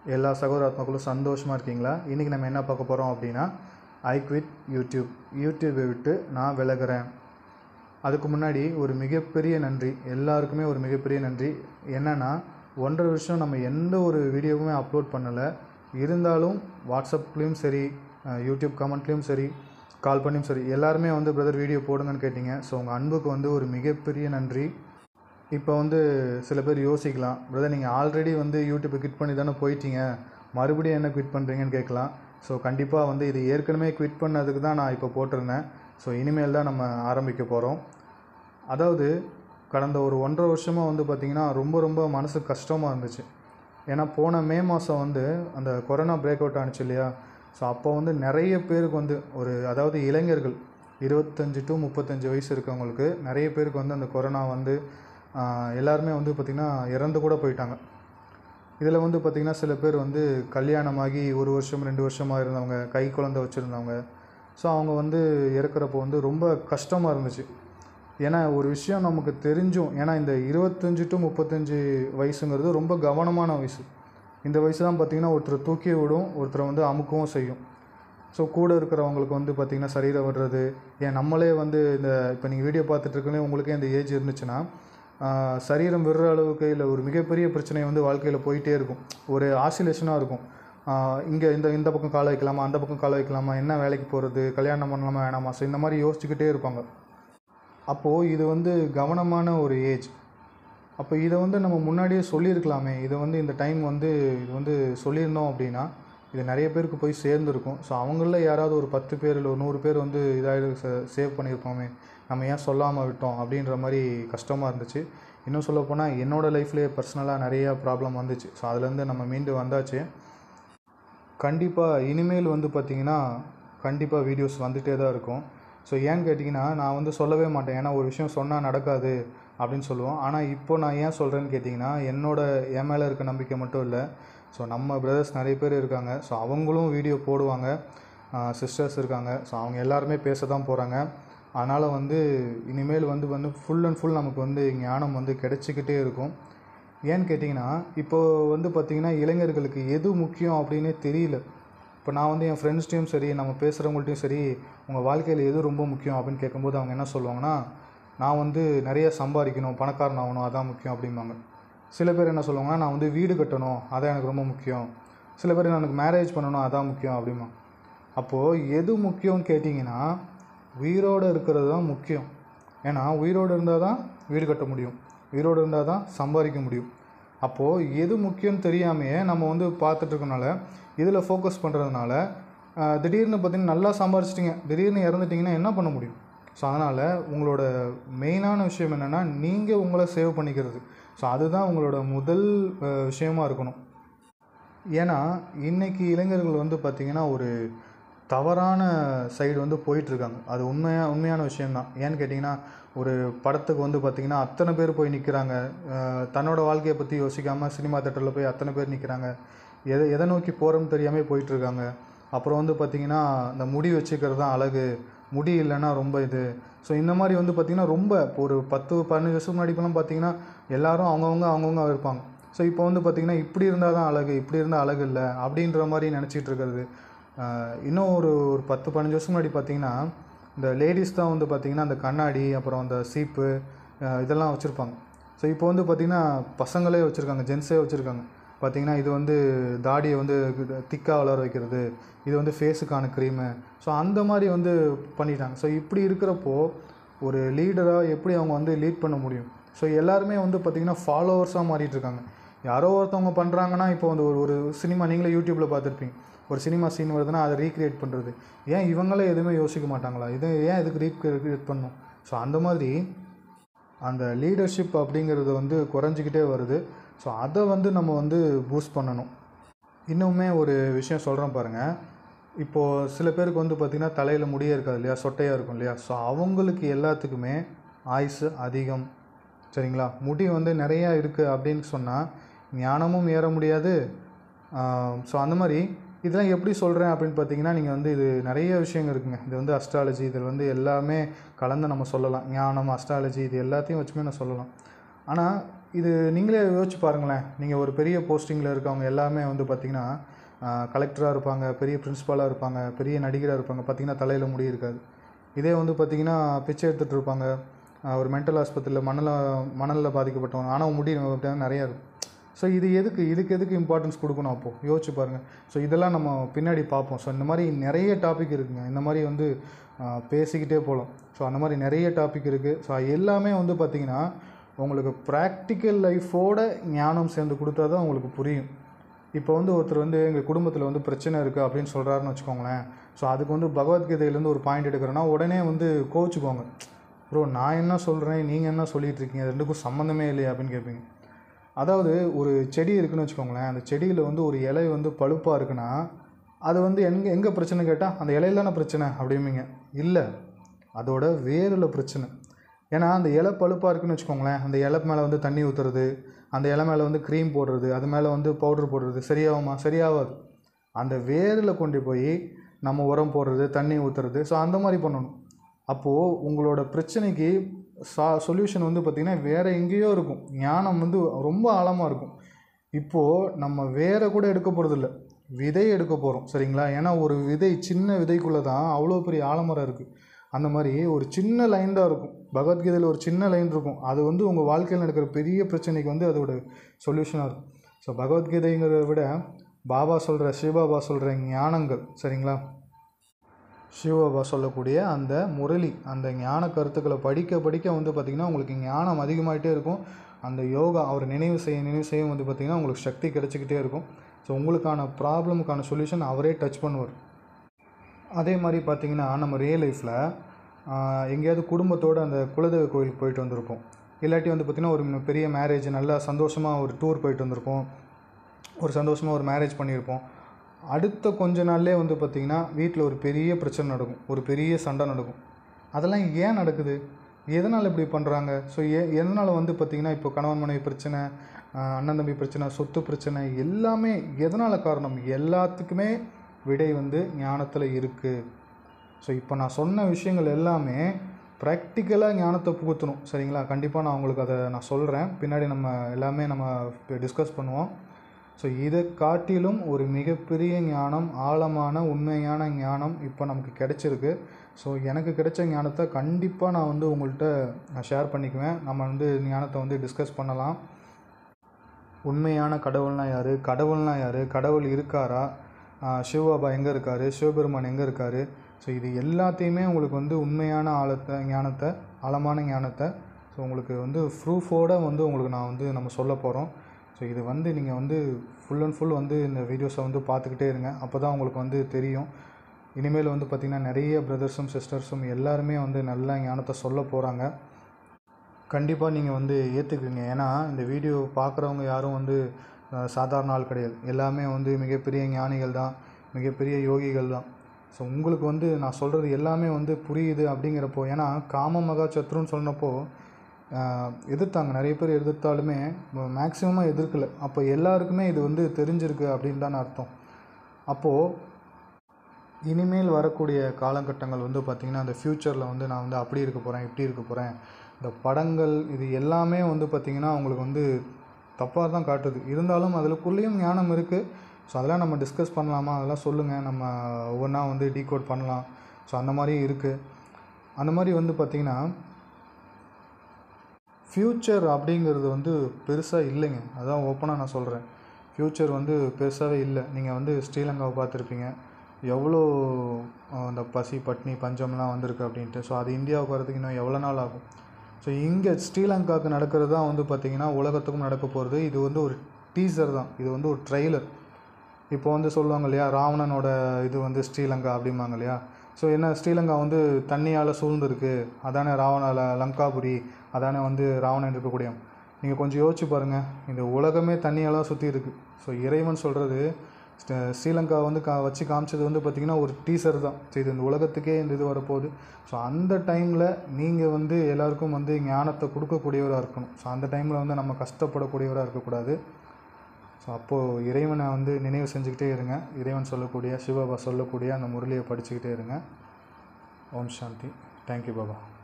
எல்லா சகோதராத்மாக்களும் சந்தோஷமாக இருக்கீங்களா இன்றைக்கி நம்ம என்ன பார்க்க போகிறோம் அப்படின்னா ஐ குவிட் யூடியூப் யூடியூப்பை விட்டு நான் விலகிறேன் அதுக்கு முன்னாடி ஒரு மிகப்பெரிய நன்றி எல்லாருக்குமே ஒரு மிகப்பெரிய நன்றி என்னென்னா ஒன்றரை வருஷம் நம்ம எந்த ஒரு வீடியோவுமே அப்லோட் பண்ணலை இருந்தாலும் வாட்ஸ்அப்லேயும் சரி அஹ், யூடியூப் கமெண்ட்லேயும் சரி கால் பண்ணியும் சரி எல்லாருமே வந்து பிரதர் வீடியோ போடுங்கன்னு கேட்டிங்க ஸோ உங்கள் அன்புக்கு வந்து ஒரு மிகப்பெரிய நன்றி இப்போ வந்து சில பேர் யோசிக்கலாம் பிரதர் நீங்கள் ஆல்ரெடி வந்து யூடியூப்பை குவிட் பண்ணி தானே போயிட்டீங்க மறுபடியும் என்ன குவிட் பண்ணுறீங்கன்னு கேட்கலாம் ஸோ கண்டிப்பாக வந்து இது ஏற்கனவே குவிட் பண்ணதுக்கு தான் நான் இப்போ போட்டிருந்தேன் ஸோ இனிமேல் தான் நம்ம ஆரம்பிக்க போகிறோம் அதாவது கடந்த ஒரு ஒன்றரை வருஷமாக வந்து பார்த்திங்கன்னா ரொம்ப ரொம்ப மனசு கஷ்டமாக இருந்துச்சு ஏன்னா போன மே மாதம் வந்து அந்த கொரோனா பிரேக் அவுட் ஆனிச்சு இல்லையா ஸோ அப்போ வந்து நிறைய பேருக்கு வந்து ஒரு அதாவது இளைஞர்கள் இருபத்தஞ்சி டு முப்பத்தஞ்சு வயசு இருக்கவங்களுக்கு நிறைய பேருக்கு வந்து அந்த கொரோனா வந்து ஆஹ், எல்லாருமே வந்து பார்த்திங்கன்னா இறந்து கூட போயிட்டாங்க இதில் வந்து பார்த்திங்கன்னா சில பேர் வந்து கல்யாணமாகி ஒரு வருஷம் ரெண்டு வருஷமாக இருந்தவங்க கை குழந்தை வச்சுருந்தவங்க ஸோ அவங்க வந்து இறக்குறப்போ வந்து ரொம்ப கஷ்டமாக இருந்துச்சு ஏன்னா ஒரு விஷயம் நமக்கு தெரிஞ்சும் ஏன்னா இந்த இருபத்தஞ்சி டு முப்பத்தஞ்சு வயசுங்கிறது ரொம்ப கவனமான வயசு இந்த வயசு தான் பார்த்திங்கன்னா ஒருத்தர் தூக்கி விடும் ஒருத்தரை வந்து அமுக்கவும் செய்யும் ஸோ கூட இருக்கிறவங்களுக்கு வந்து பார்த்திங்கன்னா சரீரம் வர்றது ஏன் நம்மளே வந்து இந்த இப்போ நீங்கள் வீடியோ பார்த்துட்டு இருக்கலே உங்களுக்கே இந்த ஏஜ் இருந்துச்சுன்னா ஆஹ், சரீரம் விடுற அளவுக்கு இல்லை ஒரு மிகப்பெரிய பிரச்சனை வந்து வாழ்க்கையில் போயிட்டே இருக்கும் ஒரு ஆசிலேஷனாக இருக்கும் இங்கே இந்த இந்த பக்கம் காலை வைக்கலாமா அந்த பக்கம் காலை வைக்கலாமா என்ன வேலைக்கு போகிறது கல்யாணம் பண்ணலாமா வேணாமா ஸோ இந்த மாதிரி யோசிச்சுக்கிட்டே இருப்பாங்க அப்போது இது வந்து கவனமான ஒரு ஏஜ் அப்போ இதை வந்து நம்ம முன்னாடியே சொல்லியிருக்கலாமே இதை வந்து இந்த டைம் வந்து இது வந்து சொல்லியிருந்தோம் அப்படின்னா இது நிறைய பேருக்கு போய் சேர்ந்துருக்கும் ஸோ அவங்களில் யாராவது ஒரு பத்து பேர் இல்லை ஒரு நூறு பேர் வந்து இதாக சேவ் பண்ணியிருப்போமே நம்ம ஏன் சொல்லாமல் விட்டோம் அப்படின்ற மாதிரி கஷ்டமாக இருந்துச்சு இன்னும் சொல்லப்போனால் என்னோடய லைஃப்லேயே பர்சனலாக நிறையா ப்ராப்ளம் வந்துச்சு ஸோ அதுலேருந்து நம்ம மீண்டு வந்தாச்சு கண்டிப்பாக இனிமேல் வந்து பார்த்திங்கன்னா கண்டிப்பாக வீடியோஸ் வந்துகிட்டே தான் இருக்கும் ஸோ ஏன்னு கேட்டிங்கன்னா நான் வந்து சொல்லவே மாட்டேன் ஏன்னா ஒரு விஷயம் சொன்னால் நடக்காது அப்படின்னு சொல்லுவோம் ஆனால் இப்போ நான் ஏன் சொல்கிறேன்னு கேட்டிங்கன்னா என்னோட என் மேலே இருக்க நம்பிக்கை மட்டும் இல்லை ஸோ நம்ம பிரதர்ஸ் நிறைய பேர் இருக்காங்க ஸோ அவங்களும் வீடியோ போடுவாங்க சிஸ்டர்ஸ் இருக்காங்க ஸோ அவங்க எல்லாருமே பேச தான் போகிறாங்க அதனால் வந்து இனிமேல் வந்து வந்து ஃபுல் அண்ட் ஃபுல் நமக்கு வந்து ஞானம் வந்து கிடைச்சிக்கிட்டே இருக்கும் ஏன்னு கேட்டிங்கன்னா இப்போ வந்து பார்த்திங்கன்னா இளைஞர்களுக்கு எது முக்கியம் அப்படின்னே தெரியல இப்போ நான் வந்து என் ஃப்ரெண்ட்ஸ்டையும் சரி நம்ம பேசுகிறவங்கள்ட்டையும் சரி உங்கள் வாழ்க்கையில் எது ரொம்ப முக்கியம் அப்படின்னு கேட்கும்போது அவங்க என்ன சொல்லுவாங்கன்னா நான் வந்து நிறைய சம்பாதிக்கணும் பணக்காரன் ஆகணும் அதான் முக்கியம் அப்படிம்பாங்க சில பேர் என்ன சொல்லுவாங்கன்னா நான் வந்து வீடு கட்டணும் அதான் எனக்கு ரொம்ப முக்கியம் சில பேர் எனக்கு மேரேஜ் பண்ணணும் அதான் முக்கியம் அப்படிமா அப்போது எது முக்கியம்னு கேட்டிங்கன்னா உயிரோடு இருக்கிறது தான் முக்கியம் ஏன்னா உயிரோடு இருந்தால் தான் வீடு கட்ட முடியும் உயிரோடு இருந்தால் தான் சம்பாதிக்க முடியும் அப்போது எது முக்கியம்னு தெரியாமையே நம்ம வந்து பார்த்துட்டு இருக்கனால இதில் ஃபோக்கஸ் பண்ணுறதுனால ஆஹ், திடீர்னு பார்த்தீங்கன்னா நல்லா சம்பாரிச்சிட்டிங்க திடீர்னு இறந்துட்டிங்கன்னா என்ன பண்ண முடியும் ஸோ அதனால் உங்களோட மெயினான விஷயம் என்னென்னா நீங்கள் உங்களை சேவ் பண்ணிக்கிறது ஸோ அதுதான் உங்களோட முதல் ஆஹ், விஷயமா இருக்கணும் ஏன்னா இன்னைக்கு இளைஞர்கள் வந்து பார்த்திங்கன்னா ஒரு தவறான சைடு வந்து போயிட்டுருக்காங்க அது உண்மையாக உண்மையான விஷயம்தான் ஏன்னு கேட்டிங்கன்னா ஒரு படத்துக்கு வந்து பார்த்திங்கன்னா அத்தனை பேர் போய் நிற்கிறாங்க தன்னோட வாழ்க்கையை பற்றி யோசிக்காமல் சினிமா தேட்டரில் போய் அத்தனை பேர் நிற்கிறாங்க எதை எதை நோக்கி போகிறோம்னு தெரியாமல் போயிட்டுருக்காங்க அப்புறம் வந்து பார்த்திங்கன்னா இந்த முடி வச்சுக்கிறது தான் அழகு முடி இல்லைன்னா ரொம்ப இது ஸோ இந்த மாதிரி வந்து பார்த்திங்கன்னா ரொம்ப இப்போ ஒரு பத்து பதினஞ்சு வருஷம் முன்னாடி இப்போலாம் பார்த்திங்கன்னா எல்லாரும் அவங்கவுங்க அவங்கவுங்க இருப்பாங்க ஸோ இப்போ வந்து பார்த்திங்கன்னா இப்படி இருந்தால் தான் அழகு இப்படி இருந்தால் அழகு இல்லை அப்படின்ற மாதிரி நினச்சிட்டு இருக்கிறது ஆஹ் இன்னும் ஒரு ஒரு பத்து பதினஞ்சு வருஷம் முன்னாடி பார்த்திங்கன்னா இந்த லேடிஸ் தான் வந்து பார்த்திங்கன்னா அந்த கண்ணாடி அப்புறம் அந்த சீப்பு ஆஹ் இதெல்லாம் வச்சுருப்பாங்க ஸோ இப்போ வந்து பார்த்திங்கன்னா பசங்களே வச்சுருக்காங்க ஜென்ஸே வச்சுருக்காங்க பார்த்திங்கன்னா இது வந்து தாடியை வந்து திக்காக வளர வைக்கிறது இது வந்து ஃபேஸுக்கான க்ரீமு ஸோ அந்த மாதிரி வந்து பண்ணிட்டாங்க ஸோ இப்படி இருக்கிறப்போ ஒரு லீடராக எப்படி அவங்க வந்து லீட் பண்ண முடியும் ஸோ எல்லாருமே வந்து பார்த்திங்கன்னா ஃபாலோவர்ஸாக மாறிட்டு இருக்காங்க யாரோ ஒருத்தவங்க பண்ணுறாங்கன்னா இப்போ வந்து ஒரு ஒரு சினிமா நீங்களே யூடியூப்பில் பார்த்துருப்பீங்க ஒரு சினிமா சீன் வருதுன்னா அதை ரீக்ரியேட் பண்ணுறது ஏன் இவங்களே எதுவுமே யோசிக்க மாட்டாங்களா இது ஏன் இதுக்கு ரீக்ரியேட் பண்ணும் ஸோ அந்த மாதிரி அந்த லீடர்ஷிப் அப்படிங்கிறது வந்து குறைஞ்சிக்கிட்டே வருது ஸோ அதை வந்து நம்ம வந்து பூஸ்ட் பண்ணணும் இன்னுமே ஒரு விஷயம் சொல்கிறேன் பாருங்கள் இப்போது சில பேருக்கு வந்து பார்த்திங்கன்னா தலையில் முடியே இருக்காது இல்லையா சொட்டையாக இருக்கும் இல்லையா ஸோ அவங்களுக்கு எல்லாத்துக்குமே ஆயுசு அதிகம் சரிங்களா முடி வந்து நிறையா இருக்குது அப்படின்னு சொன்னால் ஞானமும் ஏற முடியாது ஸோ அந்த மாதிரி இதெல்லாம் எப்படி சொல்கிறேன் அப்படின்னு பார்த்தீங்கன்னா நீங்கள் வந்து இது நிறைய விஷயங்கள் இருக்குங்க இது வந்து அஸ்ட்ராலஜி இதில் வந்து எல்லாமே கலந்து நம்ம சொல்லலாம் ஞானம் அஸ்ட்ராலஜி இது எல்லாத்தையும் வச்சுமே நான் சொல்லலாம் ஆனால் இது நீங்களே யோசிச்சு பாருங்களேன் நீங்கள் ஒரு பெரிய போஸ்டிங்கில் இருக்கவங்க எல்லாமே வந்து பார்த்திங்கன்னா கலெக்டராக இருப்பாங்க பெரிய பிரின்ஸிபாலாக இருப்பாங்க பெரிய நடிகராக இருப்பாங்க பார்த்திங்கன்னா தலையில் முடி இருக்காது இதே வந்து பார்த்திங்கன்னா பிச்சை எடுத்துகிட்டு இருப்பாங்க ஆஹ் ஒரு மென்டல் ஆஸ்பத்திரியில் மணல மணலில் பாதிக்கப்பட்டவங்க ஆனால் முடி பார்த்தீங்கன்னா நிறையா இருக்கும் ஸோ இது எதுக்கு இதுக்கு எதுக்கு இம்பார்ட்டன்ஸ் கொடுக்கணும் அப்போது யோசிச்சு பாருங்கள் ஸோ இதெல்லாம் நம்ம பின்னாடி பார்ப்போம் ஸோ இந்த மாதிரி நிறைய டாபிக் இருக்குங்க இந்த மாதிரி வந்து ஆஹ் பேசிக்கிட்டே போகலாம் ஸோ அந்த மாதிரி நிறைய டாபிக் இருக்குது ஸோ எல்லாமே வந்து பார்த்திங்கன்னா உங்களுக்கு ப்ராக்டிக்கல் லைஃபோட ஞானம் சேர்ந்து கொடுத்தா தான் உங்களுக்கு புரியும் இப்போ வந்து ஒருத்தர் வந்து எங்கள் குடும்பத்தில் வந்து பிரச்சனை இருக்குது அப்படின்னு சொல்கிறாருன்னு வச்சுக்கோங்களேன் ஸோ அதுக்கு வந்து பகவத்கீதையிலேருந்து ஒரு பாயிண்ட் எடுக்கிறேன்னா உடனே வந்து கோவிச்சுக்கோங்க ப்ரோ நான் என்ன சொல்கிறேன் நீங்கள் என்ன சொல்லிட்டு இருக்கீங்க அது ரெண்டுக்கும் சம்மந்தமே இல்லையா அப்படின்னு கேட்பீங்க அதாவது ஒரு செடி இருக்குன்னு வச்சுக்கோங்களேன் அந்த செடியில் வந்து ஒரு இலை வந்து பழுப்பாக இருக்குன்னா அது வந்து எங்கே எங்கே பிரச்சனை கேட்டால் அந்த இலையில தானே பிரச்சனை அப்படிம்பீங்க இல்லை அதோட வேரில் பிரச்சனை ஏன்னா அந்த இலை பழுப்பாக இருக்குன்னு வச்சுக்கோங்களேன் அந்த இலை மேலே வந்து தண்ணி ஊற்றுறது அந்த இலை மேலே வந்து க்ரீம் போடுறது அது மேலே வந்து பவுடர் போடுறது சரியாகுமா சரியாகாது அந்த வேரில் கொண்டு போய் நம்ம உரம் போடுறது தண்ணி ஊற்றுறது ஸோ அந்த மாதிரி பண்ணணும் அப்போது உங்களோட பிரச்சனைக்கு சா சொல்யூஷன் வந்து பார்த்திங்கன்னா வேறு எங்கேயோ இருக்கும் ஞானம் வந்து ரொம்ப ஆழமாக இருக்கும் இப்போது நம்ம வேற கூட எடுக்க போகிறதில்ல விதை எடுக்க போகிறோம் சரிங்களா ஏன்னா ஒரு விதை சின்ன விதைக்குள்ளே தான் அவ்வளோ பெரிய ஆலமரம் இருக்குது அந்த மாதிரி ஒரு சின்ன லைன் தான் இருக்கும் பகவத்கீதையில் ஒரு சின்ன லைன் இருக்கும் அது வந்து உங்கள் வாழ்க்கையில் நடக்கிற பெரிய பிரச்சனைக்கு வந்து அதோட சொல்யூஷனாக இருக்கும் ஸோ பகவத்கீதைங்கிறத விட பாபா சொல்கிற சிவபாபா சொல்கிற ஞானங்கள் சரிங்களா சிவபாபா சொல்லக்கூடிய அந்த முரளி அந்த ஞான கருத்துக்களை படிக்க படிக்க வந்து பார்த்திங்கன்னா உங்களுக்கு ஞானம் அதிகமாகிட்டே இருக்கும் அந்த யோகா அவர் நினைவு செய்ய நினைவு செய்ய வந்து பார்த்திங்கன்னா உங்களுக்கு சக்தி கிடச்சிக்கிட்டே இருக்கும் ஸோ உங்களுக்கான ப்ராப்ளமுக்கான சொல்யூஷன் அவரே டச் பண்ணுவார் அதே மாதிரி பார்த்திங்கன்னா நம்ம ரியல் லைஃப்பில் எங்கேயாவது குடும்பத்தோடு அந்த குலதெய்வ கோயிலுக்கு போயிட்டு வந்திருப்போம் இல்லாட்டி வந்து பார்த்திங்கன்னா ஒரு பெரிய மேரேஜ் நல்லா சந்தோஷமாக ஒரு டூர் போயிட்டு வந்திருப்போம் ஒரு சந்தோஷமாக ஒரு மேரேஜ் பண்ணியிருப்போம் அடுத்த கொஞ்ச நாள்லேயே வந்து பார்த்திங்கன்னா வீட்டில் ஒரு பெரிய பிரச்சனை நடக்கும் ஒரு பெரிய சண்டை நடக்கும் அதெல்லாம் ஏன் நடக்குது எதனால் இப்படி பண்ணுறாங்க ஸோ ஏ எதனால் வந்து பார்த்திங்கன்னா இப்போ கணவன் மனைவி பிரச்சனை ஆஹ் அண்ணன் தம்பி பிரச்சனை சொத்து பிரச்சனை எல்லாமே எதனால் காரணம் எல்லாத்துக்குமே விடை வந்து ஞானத்தில் இருக்குது ஸோ இப்போ நான் சொன்ன விஷயங்கள் எல்லாமே ப்ராக்டிக்கலாக ஞானத்தை புகுத்தணும் சரிங்களா கண்டிப்பாக நான் உங்களுக்கு அதை நான் சொல்கிறேன் பின்னாடி நம்ம எல்லாமே நம்ம டிஸ்கஸ் பண்ணுவோம் ஸோ இதை காட்டிலும் ஒரு மிகப்பெரிய ஞானம் ஆழமான உண்மையான ஞானம் இப்போ நமக்கு கிடைச்சிருக்கு ஸோ எனக்கு கிடைச்ச ஞானத்தை கண்டிப்பாக நான் வந்து உங்கள்கிட்ட நான் ஷேர் பண்ணிக்குவேன் நம்ம வந்து ஞானத்தை வந்து டிஸ்கஸ் பண்ணலாம் உண்மையான கடவுள்னா யார் கடவுள்னா யார் கடவுள் இருக்காரா ஆஹ் சிவபாபா எங்கே இருக்கார் சிவபெருமான் எங்கே இருக்கார் ஸோ இது எல்லாத்தையுமே உங்களுக்கு வந்து உண்மையான ஆழத்தை ஞானத்தை ஆழமான ஞானத்தை ஸோ உங்களுக்கு வந்து ப்ரூஃபோட வந்து உங்களுக்கு நான் வந்து நம்ம சொல்ல போகிறோம் ஸோ இது வந்து நீங்கள் வந்து ஃபுல் அண்ட் ஃபுல் வந்து இந்த வீடியோஸை வந்து பார்த்துக்கிட்டே இருங்க அப்போ தான் உங்களுக்கு வந்து தெரியும் இனிமேல் வந்து பார்த்திங்கன்னா நிறைய பிரதர்ஸும் சிஸ்டர்ஸும் எல்லாருமே வந்து நல்ல ஞானத்தை சொல்ல போகிறாங்க கண்டிப்பாக நீங்கள் வந்து ஏற்றுக்குங்க ஏன்னா இந்த வீடியோ பார்க்குறவங்க யாரும் வந்து அஹ், சாதாரண ஆள் கிடையாது எல்லாமே வந்து மிகப்பெரிய ஞானிகள் தான் மிகப்பெரிய யோகிகள் தான் ஸோ உங்களுக்கு வந்து நான் சொல்கிறது எல்லாமே வந்து புரியுது அப்படிங்கிறப்போ ஏன்னா காம மகா சத்ருன்னு சொன்னப்போ அஹ், எதிர்த்தாங்க நிறைய பேர் எதிர்த்தாலுமே மேக்ஸிமமாக எதிர்க்கலை அப்போ எல்லாருக்குமே இது வந்து தெரிஞ்சிருக்கு அப்படின்னு தான் அர்த்தம் அப்போது இனிமேல் வரக்கூடிய காலகட்டங்கள் வந்து பார்த்திங்கன்னா அந்த ஃப்யூச்சரில் வந்து நான் வந்து அப்படி இருக்க போகிறேன் இப்படி இருக்க போகிறேன் இந்த படங்கள் இது எல்லாமே வந்து பார்த்திங்கன்னா உங்களுக்கு வந்து தப்பாக தான் காட்டுது இருந்தாலும் அதுக்குள்ளேயும் ஞானம் இருக்குது ஸோ அதெல்லாம் நம்ம டிஸ்கஸ் பண்ணலாமா அதெல்லாம் சொல்லுங்கள் நம்ம ஒவ்வொன்றா வந்து டீகோட் பண்ணலாம் ஸோ அந்த மாதிரியும் இருக்குது அந்த மாதிரி வந்து பார்த்திங்கன்னா ஃப்யூச்சர் அப்படிங்கிறது வந்து பெருசாக இல்லைங்க அதான் ஓப்பனாக நான் சொல்கிறேன் ஃப்யூச்சர் வந்து பெருசாகவே இல்லை நீங்கள் வந்து ஸ்ரீலங்காவை பார்த்துருப்பீங்க எவ்வளோ அஹ், அந்த பசி பட்னி பஞ்சம்லாம் வந்திருக்கு அப்படின்ட்டு ஸோ அது இந்தியாவுக்கு வரதுக்கு இன்னும் எவ்வளோ நாள் ஆகும் ஸோ இங்கே ஸ்ரீலங்காவுக்கு நடக்கிறது தான் வந்து பார்த்திங்கன்னா உலகத்துக்கும் நடக்க போகிறது இது வந்து ஒரு டீசர் தான் இது வந்து ஒரு ட்ரெய்லர் இப்போ வந்து சொல்லுவாங்க இல்லையா ராவணனோட இது வந்து ஸ்ரீலங்கா அப்படிம்பாங்க இல்லையா ஸோ என்ன ஸ்ரீலங்கா வந்து தண்ணியால் சூழ்ந்துருக்கு அதானே ராவண ல- லங்காபுரி அதானே வந்து ராவணன் இருக்கக்கூடிய நீங்கள் கொஞ்சம் யோசிச்சு பாருங்கள் இந்த உலகமே தண்ணியால் தான் சுற்றி இருக்குது ஸோ இறைவன் சொல்கிறது ஸ்ரீலங்கா வந்து கா வச்சு காமிச்சது வந்து பார்த்திங்கன்னா ஒரு டீசர் தான் ஸோ இது இந்த உலகத்துக்கே இந்த இது வரப்போகுது ஸோ அந்த டைமில் நீங்கள் வந்து எல்லாருக்கும் வந்து ஞானத்தை கொடுக்கக்கூடியவராக இருக்கணும் ஸோ அந்த டைமில் வந்து நம்ம கஷ்டப்படக்கூடியவராக இருக்கக்கூடாது ஸோ அப்போது இறைவனை வந்து நினைவு செஞ்சுக்கிட்டே இருங்க இறைவன் சொல்லக்கூடிய சிவபாபா சொல்லக்கூடிய அந்த முரளியை படிச்சுக்கிட்டே இருங்க ஓம் சாந்தி தேங்க்யூ பாபா